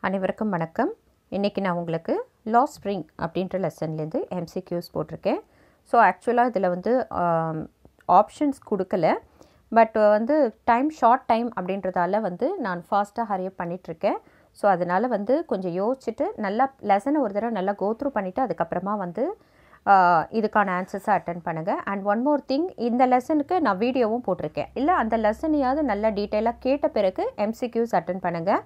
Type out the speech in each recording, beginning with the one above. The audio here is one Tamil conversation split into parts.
அனைவருக்கும் வணக்கம் இன்றைக்கி நான் உங்களுக்கு லா ஸ்ப்ரிங் அப்படின்ற லெசன்லேருந்து எம்சிக்யூஸ் போட்டிருக்கேன் ஸோ ஆக்சுவலாக இதில் வந்து ஆப்ஷன்ஸ் கொடுக்கல பட் வந்து டைம் ஷார்ட் டைம் அப்படின்றதால வந்து நான் ஃபாஸ்ட்டாக ஹரியப் பண்ணிகிட்ருக்கேன் ஸோ அதனால் வந்து கொஞ்சம் யோசிச்சுட்டு நல்லா லெசனை ஒரு தடவை நல்லா கோத்ரூ பண்ணிவிட்டு அதுக்கப்புறமா வந்து ஆஹ், இதுக்கான ஆன்சர்ஸை அட்டன் பண்ணுங்கள் அண்ட் ஒன் மோர் திங் இந்த லெசனுக்கு நான் வீடியோவும் போட்டிருக்கேன் இல்லை அந்த லெசனையாவது நல்லா டீட்டெயிலாக கேட்ட பிறகு எம்சிக்யூஸ் அட்டன் பண்ணுங்கள்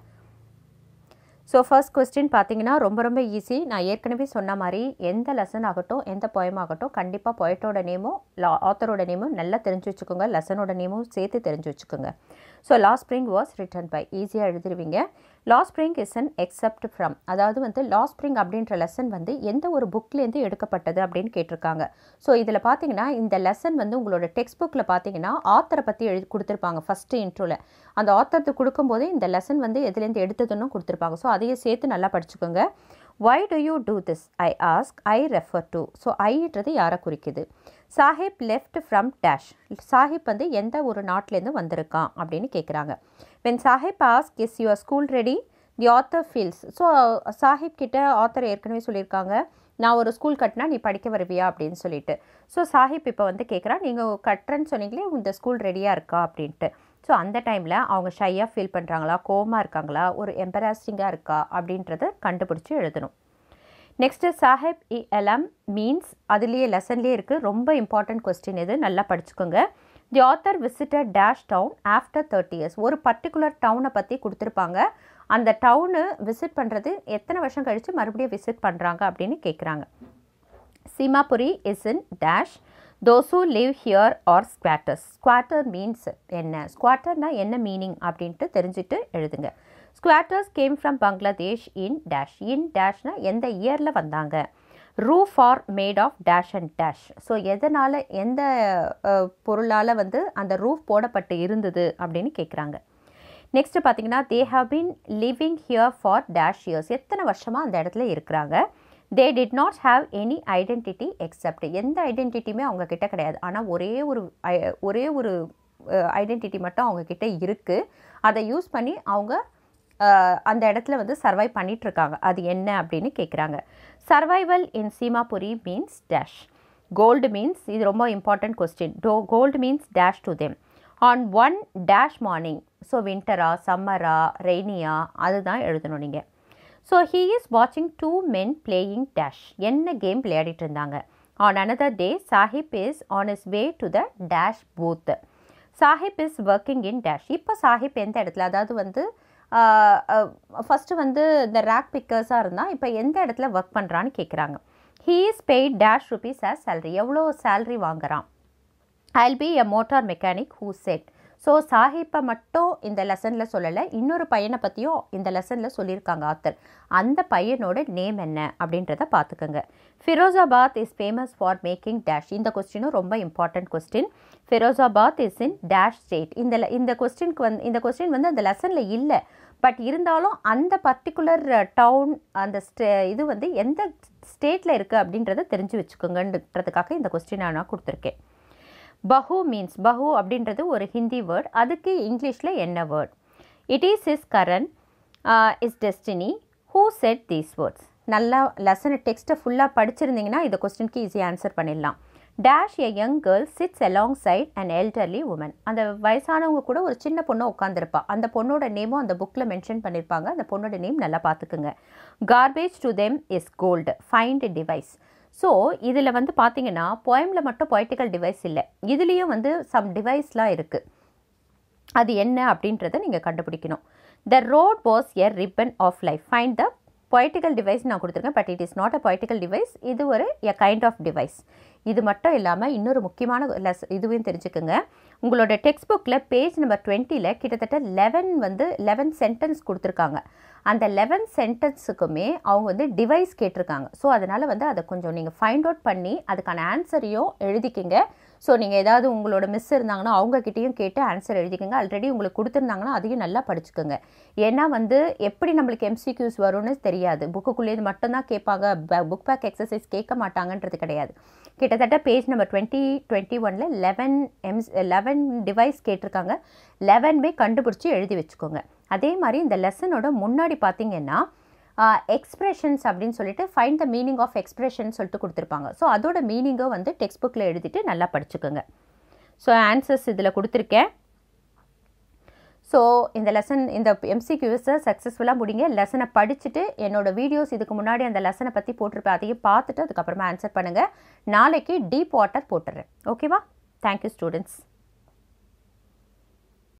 ஸோ ஃபர்ஸ்ட் கொஸ்டின் பார்த்தீங்கன்னா ரொம்ப ரொம்ப ஈஸி நான் ஏற்கனவே சொன்ன மாதிரி எந்த லெசன் ஆகட்டும் எந்த poem ஆகட்டும் கண்டிப்பாக பொயட்டோட நேமும் லா ஆத்தரோட நேமும் நல்லா தெரிஞ்சு வச்சுக்கோங்க லெசனோட நேமும் சேர்த்து தெரிஞ்சு வச்சுக்கோங்க ஸோ லா ஸ்ப்ரிங் வாஸ் ரிட்டன் பை ஈஸியாக எழுதிருவீங்க லா Spring is an excerpt from அதாவது வந்து லா ஸ்ப்ரிங் அப்படின்ற லெசன் வந்து எந்த ஒரு புக்லேருந்து எடுக்கப்பட்டது அப்படின்னு கேட்டிருக்காங்க ஸோ இதில் பார்த்தீங்கன்னா இந்த லெசன் வந்து உங்களோட டெக்ஸ்ட் புக்கில் பார்த்தீங்கன்னா ஆத்தரை பற்றி எழுதி கொடுத்துருப்பாங்க ஃபஸ்ட்டு இன்ட்ரோவில் அந்த ஆத்தருக்கு கொடுக்கும்போதே இந்த லெசன் வந்து எதுலேருந்து எடுத்ததுன்னு கொடுத்துருப்பாங்க ஸோ அதையே சேர்த்து நல்லா படிச்சுக்கோங்க why do you do this I ask I refer to so ஐன்றது யாரை குறிக்குது Saheb left from dash Saheb வந்து எந்த ஒரு நாட்டிலேருந்து வந்திருக்கான் அப்படின்னு கேட்குறாங்க when Saheb ask is your school ready the author feels so Saheb கிட்ட ஆத்தர் ஏற்கனவே சொல்லியிருக்காங்க நான் ஒரு ஸ்கூல் கட்டினா நீ படிக்க வருவியா அப்படின்னு சொல்லிட்டு ஸோ சாஹிப் இப்போ வந்து கேட்குறா நீங்கள் கட்டுறேன்னு சொன்னீங்களே இந்த ஸ்கூல் ரெடியாக இருக்கா அப்படின்ட்டு ஸோ அந்த டைமில் அவங்க ஷையாக ஃபீல் பண்ணுறாங்களா கோவமாக இருக்காங்களா ஒரு எம்பராசிங்காக இருக்கா அப்படின்றத கண்டுபிடிச்சி எழுதணும் நெக்ஸ்ட்டு சாஹிப் இ எலம் மீன்ஸ் அதுலேயே லெசன்லேயே இருக்குது ரொம்ப இம்பார்ட்டன்ட் கொஸ்டின் இது நல்லா படிச்சுக்கோங்க the author visited dash town after thirty years ஒரு பர்டிகுலர் டவுனை பற்றி கொடுத்துருப்பாங்க அந்த டவுனு விசிட் பண்ணுறது எத்தனை வருஷம் கழித்து மறுபடியும் விசிட் பண்ணுறாங்க அப்படின்னு கேட்குறாங்க Seemapuri is in dash those who live here are squatters squatter means என்ன ஸ்குவாட்டர்னா என்ன மீனிங் அப்படின்ட்டு தெரிஞ்சுட்டு எழுதுங்க squatters came from Bangladesh in dash in டேஷ்னா எந்த இயரில் வந்தாங்க roof are made of dash and dash so எதனால் எந்த பொருளால் வந்து அந்த ரூஃப் போடப்பட்டு இருந்தது அப்படின்னு கேட்குறாங்க நெக்ஸ்ட் பார்த்தீங்கன்னா they have been living here for dash years எத்தனை வருஷமாக அந்த இடத்துல இருக்கிறாங்க they did not have any identity except எந்த ஐடென்டிட்டியுமே அவங்க கிட்ட கிடையாது ஆனால் ஒரே ஒரு ஐ- ஒரே ஒரு ஐடென்டிட்டி மட்டும் அவங்க கிட்ட இருக்குது அதை யூஸ் பண்ணி அவங்க அஹ், அந்த இடத்துல வந்து சர்வை பண்ணிட்டு இருக்காங்க அது என்ன அப்படின்னு கேட்குறாங்க survival in Seemapuri means dash gold means இது ரொம்ப important question to gold means dash to them on one dash morning so வின்டரா சம்மரா ரெய்னியா அதுதான் எழுதணும் நீங்கள் ஸோ ஹீ இஸ் வாட்சிங் டூ மென் பிளேயிங் டேஷ் என்ன கேம் விளையாடிட்டு இருந்தாங்க on another day Saheb is on his way to the dash booth Saheb is working in dash இப்போ சாஹிப் எந்த இடத்துல அதாவது வந்து ஃபஸ்ட்டு வந்து இந்த ரேக் பிக்கர்ஸாக இருந்தால் இப்போ எந்த இடத்துல ஒர்க் பண்ணுறான்னு கேட்குறாங்க he is paid dash rupees as salary எவ்வளோ சேலரி வாங்குறான் I'll be a motor mechanic who said so சாஹிப்பை மட்டும் இந்த லெசனில் சொல்லலை இன்னொரு பையனை பற்றியும் இந்த லெசனில் சொல்லியிருக்காங்க ஆத்தர் அந்த பையனோட நேம் என்ன அப்படின்றத பார்த்துக்கோங்க Firozabad is famous for making dash இந்த கொஸ்டினும் ரொம்ப important question Firozabad is in dash state இந்த le- இந்த கொஸ்டினுக்கு வந்து இந்த கொஸ்டின் வந்து அந்த லெசனில் இல்லை பட் இருந்தாலும் அந்த பர்டிகுலர் டவுன் அந்த ஸ்டே இது வந்து எந்த ஸ்டேட்டில் இருக்குது அப்படின்றத தெரிஞ்சு வச்சுக்கோங்கன்றதுக்காக இந்த கொஸ்டினை நான் கொடுத்துருக்கேன் பஹு மீன்ஸ் பஹு அப்படின்றது ஒரு ஹிந்தி வேர்ட் அதுக்கு இங்கிலீஷில் என்ன word it is is karam is destiny who said these words நல்லா லெசன் டெக்ஸ்ட்டை ஃபுல்லாக படிச்சிருந்தீங்கன்னா இந்த கொஸ்டினுக்கு ஈஸியாக ஆன்சர் பண்ணிடலாம் dash a young girl sits alongside and elderly woman அந்த வயசானவங்க கூட ஒரு சின்ன பொண்ணு உட்காந்துருப்பா அந்த பொண்ணோட நேமும் அந்த புக்கில் மென்ஷன் பண்ணியிருப்பாங்க அந்த பொண்ணோட நேம் நல்லா பார்த்துக்குங்க garbage to them is gold find device so இதில் வந்து பார்த்தீங்கன்னா போயமில் மட்டும் பொய்டிக்கல் டிவைஸ் இல்லை இதுலேயும் வந்து சம் டிவைஸ்லாம் இருக்குது அது என்ன அப்படின்றத நீங்கள் கண்டுபிடிக்கணும் the road was a ribbon of life find the poetical device நான் கொடுத்துருக்கேன் but it is not a poetical device இது ஒரு எ கைண்ட் ஆஃப் டிவைஸ் இது மட்டும் இல்லாமல் இன்னொரு முக்கியமான லெஸ் இதுவையும் தெரிஞ்சுக்கோங்க உங்களோட டெக்ஸ்ட் புக்கில் பேஜ் நம்பர் டுவெண்ட்டியில் கிட்டத்தட்ட லெவன் வந்து லெவன் சென்டென்ஸ் கொடுத்துருக்காங்க அந்த லெவன் சென்டென்ஸுக்குமே அவங்க வந்து டிவைஸ் கேட்டிருக்காங்க ஸோ அதனால் வந்து அதை கொஞ்சம் நீங்கள் ஃபைண்ட் அவுட் பண்ணி அதுக்கான ஆன்சரையும் எழுதிக்கிங்க ஸோ நீங்கள் ஏதாவது உங்களோட மிஸ் இருந்தாங்கன்னா அவங்கக்கிட்டேயும் கேட்டு ஆன்சர் எழுதிக்கோங்க ஆல்ரெடி உங்களுக்கு கொடுத்துருந்தாங்கன்னா அதையும் நல்லா படிச்சுக்கோங்க ஏன்னா வந்து எப்படி நம்மளுக்கு எம்சிக்யூஸ் வரும்னு தெரியாது புக்குக்குள்ளேயே மட்டும்தான் கேட்பாங்க புக் பேக் எக்ஸசைஸ் கேட்க மாட்டாங்கன்றது கிடையாது கிட்டத்தட்ட பேஜ் நம்பர் டுவெண்ட்டி டுவெண்ட்டி ஒனில் லெவன் எம்ஸ் லெவன் டிவைஸ் கேட்டிருக்காங்க லெவன்மே கண்டுபிடிச்சி எழுதி வச்சுக்கோங்க அதே மாதிரி இந்த லெசனோட முன்னாடி பார்த்தீங்கன்னா எக்ஸ்பிரஷன்ஸ் அப்படின்னு சொல்லிட்டு find the meaning of expression சொல்லிட்டு கொடுத்துருப்பாங்க ஸோ அதோட மீனிங்கை வந்து டெக்ஸ்ட் புக்கில் எழுதிட்டு நல்லா படிச்சுக்கோங்க ஸோ ஆன்சர்ஸ் இதில் கொடுத்துருக்கேன் ஸோ இந்த லெசன் இந்த எம்சிக்யூஸை சக்ஸஸ்ஃபுல்லாக முடிங்க லெசனை படிச்சுட்டு என்னோட வீடியோஸ் இதுக்கு முன்னாடி அந்த லெசனை பற்றி போட்டிருப்பேன் அதையும் பார்த்துட்டு அதுக்கப்புறமா ஆன்சர் பண்ணுங்கள் நாளைக்கு டீப் வாட்டர் போட்டுறேன் ஓகேவா தேங்க்யூ ஸ்டூடெண்ட்ஸ்